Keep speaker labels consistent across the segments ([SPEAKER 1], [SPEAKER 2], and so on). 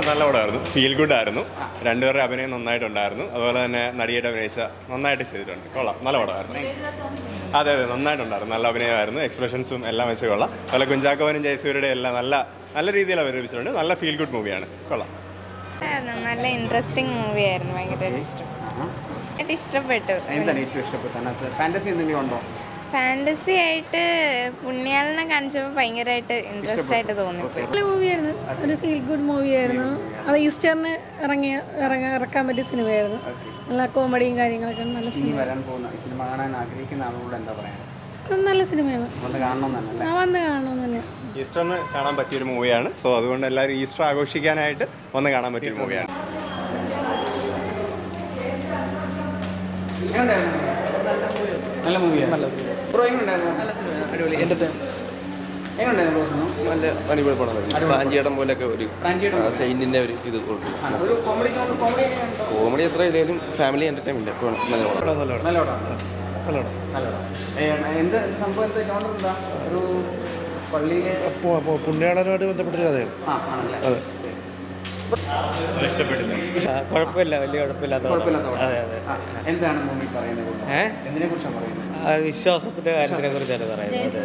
[SPEAKER 1] നല്ല പടമായിരുന്നു feel good ആയിരുന്നു രണ്ടുപേരുടെ അഭിനയം നന്നായിട്ടുണ്ടായിരുന്നു അതുപോലെ തന്നെ നടിയായിട്ട് അഭിനയിച്ച നന്നായിട്ട് ചെയ്തിട്ടുണ്ട് കൊള്ളാം നല്ല പടമായിരുന്നു അതെ അതെ നന്നായിട്ടുണ്ടായിരുന്നു നല്ല അഭിനയമായിരുന്നു എക്സ്പ്രഷൻസും എല്ലാം വെച്ച് കൊള്ളാം അതുപോലെ കുഞ്ചാക്കോവനും ജയസൂര്യയുടെ എല്ലാം നല്ല നല്ല രീതിയിൽ അവതരിപ്പിച്ചിട്ടുണ്ട് നല്ല ഫീൽ ഗുഡ് മൂവിയാണ് കൊള്ളാം
[SPEAKER 2] നല്ല ഇൻട്രസ്റ്റിംഗ് മൂവി ആയിരുന്നു ഭയങ്കര ഇഷ്ടം ആയിട്ട് ഇഷ്ടപ്പെട്ടു
[SPEAKER 3] എന്താണ് ഏറ്റവും ഇഷ്ടപ്പെട്ടത് അതിനകത്ത് ഫാൻറ്റസി എന്തെങ്കിലും ഉണ്ടോ
[SPEAKER 2] ഫാന്റസി ആയിട്ട് പുണ്യാളിനെ കാണിച്ചപ്പോൾ ഭയങ്കരമായിട്ട് ഇൻട്രസ്റ്റ് ആയിട്ട് തോന്നിപ്പോയി
[SPEAKER 4] നല്ല മൂവിയായിരുന്നു ഒരു ഫീൽ ഗുഡ് മൂവിയായിരുന്നു അത് ഈസ്റ്ററിന് ഇറങ്ങിയ ഇറങ്ങാൻ ഇറക്കാൻ പറ്റിയ സിനിമയായിരുന്നു നല്ല കോമഡിയും കാര്യങ്ങളൊക്കെ നല്ല
[SPEAKER 3] ഇനി വരാൻ പോകുന്ന ഈ സിനിമ കാണാൻ ആഗ്രഹിക്കുന്ന ആളുകളോട് എന്താ പറയാ
[SPEAKER 4] സിനിമ നല്ല സിനിമയാണ്
[SPEAKER 3] വന്ന് കാണണം തന്നെ
[SPEAKER 4] ഞാൻ വന്ന് കാണണമെന്ന് തന്നെ
[SPEAKER 1] ഈസ്റ്ററിന് കാണാൻ പറ്റിയൊരു മൂവിയാണ് സോ അതുകൊണ്ട് എല്ലാവരും ഈസ്റ്റർ ആഘോഷിക്കാനായിട്ട് വന്ന് കാണാൻ പറ്റിയൊരു മൂവിയാണ്
[SPEAKER 3] നല്ല മൂവിയാണ് ബ്രോ എങ്ങനെയുണ്ടായിരുന്നു നല്ല സിനിമ അടിപൊളി എങ്ങനെയുണ്ടായിരുന്നു ബ്രോ സിനിമ
[SPEAKER 5] നല്ല അടിപൊളി പടമായിരുന്നു പ്രാഞ്ചിയേട്ടൻ പോലെയൊക്കെ ഒരു
[SPEAKER 3] പ്രാഞ്ചിയേട്ടൻ
[SPEAKER 5] സൈന്റിന്റെ ഒരു ഇത് കൊടുത്തു
[SPEAKER 3] ആണ്. ഒരു കോമഡി കോമഡി
[SPEAKER 5] കോമഡി എത്ര ഇല്ലെങ്കിലും ഫാമിലി എന്റർടൈൻമെന്റ് നല്ല പടം
[SPEAKER 3] നല്ല പടമാണ് നല്ല പടം ഏ, എന്ത് സംഭവം എന്താ ജോണർ എന്താ ഒരു പള്ളിയിലെ
[SPEAKER 6] പുണ്യാളനുമായിട്ട് ബന്ധപ്പെട്ടൊരു കഥയാണ്
[SPEAKER 3] ആ ആണല്ലേ
[SPEAKER 6] അതെ
[SPEAKER 7] കുഴപ്പമില്ല വലിയ കുഴപ്പമില്ലാത്ത
[SPEAKER 3] കുഴപ്പമില്ലാത്ത പടം.
[SPEAKER 7] അതെ അതെ
[SPEAKER 3] ആ, എന്താണ് മൂവി പറയുന്നത്
[SPEAKER 7] ഏ
[SPEAKER 3] എന്തിനെ കുറിച്ചാണ് പറയുന്നത്
[SPEAKER 7] ആ വിശ്വാസത്തിന്റെ കാര്യത്തിനെ കുറിച്ചാണ് പറയുന്നത്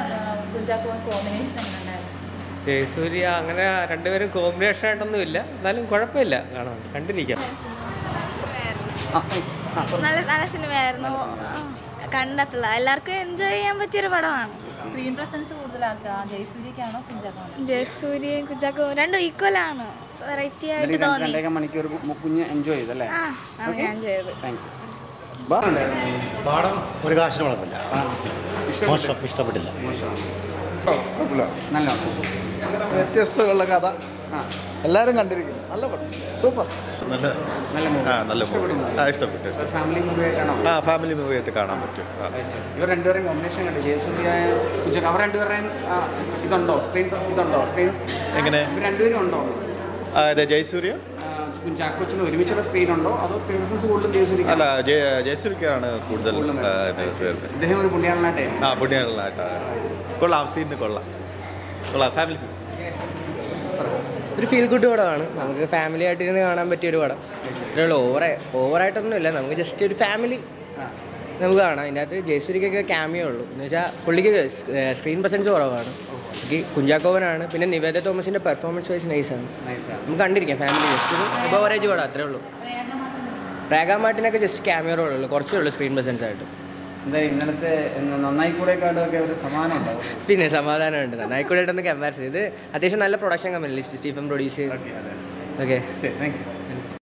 [SPEAKER 7] ജയസൂര്യ അങ്ങനെ രണ്ടുപേരും കോമ്പിനേഷൻ ആയിട്ടൊന്നും ഇല്ല എന്നാലും കുഴപ്പമില്ല കാണാം കണ്ടിരിക്കാം
[SPEAKER 2] നല്ല നല്ല സിനിമയായിരുന്നു കണ്ടപ്പോൾ എല്ലാവർക്കും എൻജോയ് ചെയ്യാൻ പറ്റിയൊരു പടമാണ്
[SPEAKER 8] സ്ക്രീൻ പ്രസൻസ് കൂടുതലാക്കുക ജയസൂര്യക്കാണോ കുഞ്ചാക്കോണോ
[SPEAKER 2] ജയസൂര്യയും കുഞ്ചാക്കോ രണ്ടും ഈക്വൽ ആണ് വെറൈറ്റി ആയിട്ട്
[SPEAKER 3] രണ്ട്
[SPEAKER 2] തോന്നി
[SPEAKER 3] രണ്ടേകാൽ മണിക്കൂർ മു- കുഞ്ഞ് എൻജോയ് ചെയ്തല്ലേ
[SPEAKER 2] ആ ആ, ഞാൻ ചെയ്തത്
[SPEAKER 3] താങ്ക് യു ബാറുണ്ടായിരുന്നു
[SPEAKER 6] പാടം ഒരു കാശിന് കുഴപ്പമില്ല മോശം ഇഷ്ടപ്പെട്ടില്ല
[SPEAKER 3] നല്ല
[SPEAKER 9] വ്യത്യസ്തമുള്ള കഥ
[SPEAKER 3] ആ
[SPEAKER 9] എല്ലാവരും കണ്ടിരിക്കുന്നു നല്ല പടം സൂപ്പർ
[SPEAKER 6] നല്ല
[SPEAKER 3] നല്ല മൂവി
[SPEAKER 6] ആ നല്ല
[SPEAKER 3] ഇഷ്ടപ്പെട്ടു
[SPEAKER 6] മൂവി ആ ഇഷ്ടപ്പെട്ടു
[SPEAKER 3] ഒരു ഫാമിലി മൂവി ആയിട്ടാണോ
[SPEAKER 6] ആ ഫാമിലി മൂവി ആയിട്ട് കാണാൻ പറ്റും ആ
[SPEAKER 3] ഇവർ രണ്ടുപേരും കോമ്പിനേഷൻ കണ്ടു ജയസൂര്യ കുഞ്ചാക്കോ അവർ രണ്ടുപേരുടെയും ആ, ഇതുണ്ടോ സ്ക്രീൻ ഇതുണ്ടോ സ്ക്രീൻ
[SPEAKER 6] എങ്ങനെ
[SPEAKER 3] ഇവർ രണ്ടുപേരും ഉണ്ടോ
[SPEAKER 6] ആ, അതെ ജയസൂര്യ
[SPEAKER 3] ആ, കുഞ്ചാക്കോച്ചിന് ഒരുമിച്ചുള്ള സ്ക്രീൻ ഉണ്ടോ അതോ സ്ക്രീൻ പ്രസൻസ് കൂടുതലും ജയസൂര്യ
[SPEAKER 6] അല്ല ജയ ജയസൂര്യക്കാണ് കൂടുതൽ
[SPEAKER 3] കൂടുതലും
[SPEAKER 6] ആ, ഇതിനകത്ത് വരുന്നത്.
[SPEAKER 3] ഇദ്ദേഹം ഒരു പുണ്യാളനായിട്ടേ
[SPEAKER 6] ആ പുണ്യാളായിട്ടാ കൊള്ളാം സീനിന് കൊള്ളാം കൊള്ളാം ഫാമിലി
[SPEAKER 7] ഒരു ഫീൽ ഗുഡ് പടമാണ് നമുക്ക് ഫാമിലി ആയിട്ട് ഇരുന്ന് കാണാൻ പറ്റിയ ഒരു പടം ഇതിലുള്ള ഓവർ ഓവറായിട്ടൊന്നുമില്ല നമുക്ക് ജസ്റ്റ് ഒരു ഫാമിലി നമുക്ക് കാണാം അതിൻ്റെ അകത്ത് ജയസൂര്യക്കൊക്കെ ക്യാമിയോ ഉള്ളൂ എന്ന് വെച്ചാൽ പുള്ളിക്ക് സ്ക്രീൻ പ്രസൻസ് കുറവാണ് എനിക്ക് കുഞ്ചാക്കോവനാണ് പിന്നെ നിവേദ തോമസിൻ്റെ പെർഫോമൻസ് വൈസ് നൈസാണ്
[SPEAKER 3] നൈസാണ്
[SPEAKER 7] നമുക്ക് കണ്ടിരിക്കാം ഫാമിലി ജസ്റ്റ് ഒരു എബോവറേജ് പടം അത്രേ ഉള്ളൂ റേഗാ മാർട്ടിനൊക്കെ ജസ്റ്റ് ക്യാമിയോ റോളുള്ളൂ കുറച്ചേ ഉള്ളൂ സ്ക്രീൻ പ്രസൻസ് ആയിട്ട്
[SPEAKER 3] എന്താ ഇന്നലത്തെ ഇന്ന് നന്നായി കൂടെക്കാടുമൊക്കെ ഒരു സമാനം ഉണ്ടാവും
[SPEAKER 7] പിന്നെ സമാധാനമുണ്ട് നന്നായിക്കൂടെ കമ്പാരിസൺ ഇത് അത്യാവശ്യം നല്ല production company Stephen produce okay
[SPEAKER 3] ശരി താങ്ക് യു